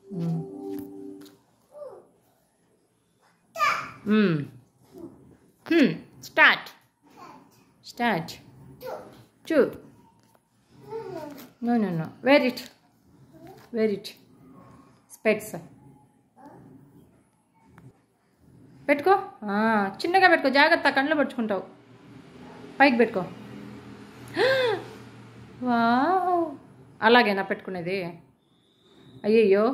Start start చూ no no no where it where it స్పెట్స్ పెట్టుకో ఆ, చిన్నగా పెట్టుకో జాగ్రత్త కళ్ళు పట్టుకుంటావు పైకి పెట్టుకో వావ్ అలాగేనా పెట్టుకునేది అయ్యయ్యో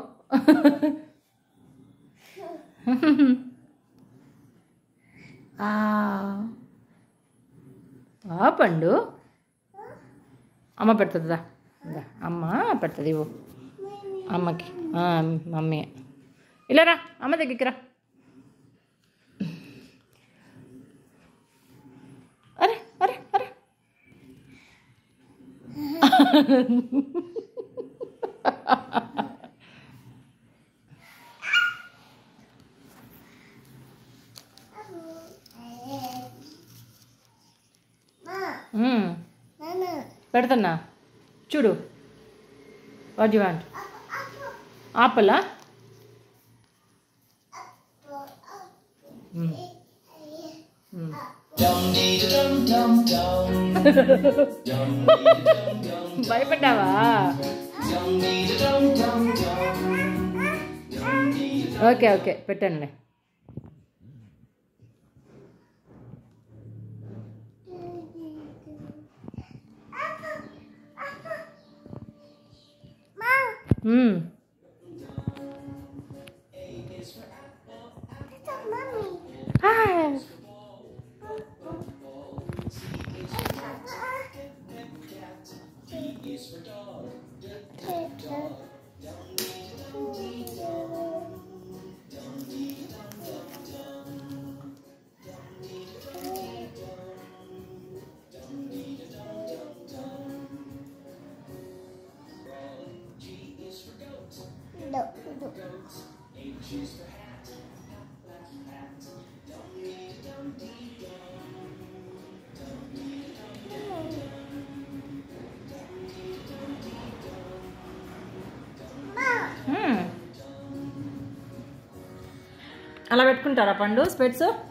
ఆ ఆ పండు అమ్మ పెడుతుందా ఇందా, అమ్మ పెడుతుంది ఇవ్వు అమ్మకి ఆ, మమ్మీ ఇలా రా అమ్మ దగ్గరికి రా అరే అరే అరే మ్మ్. పెడుతున్నా చూడు వాట్ యు వాంట్ ఆపలా భయపడ్డావా ఓకే ఓకే పెట్టండి మ్మ్. హాయ్. మ్మ్. అలా పెట్టుకుంటారా పండు స్పెట్స్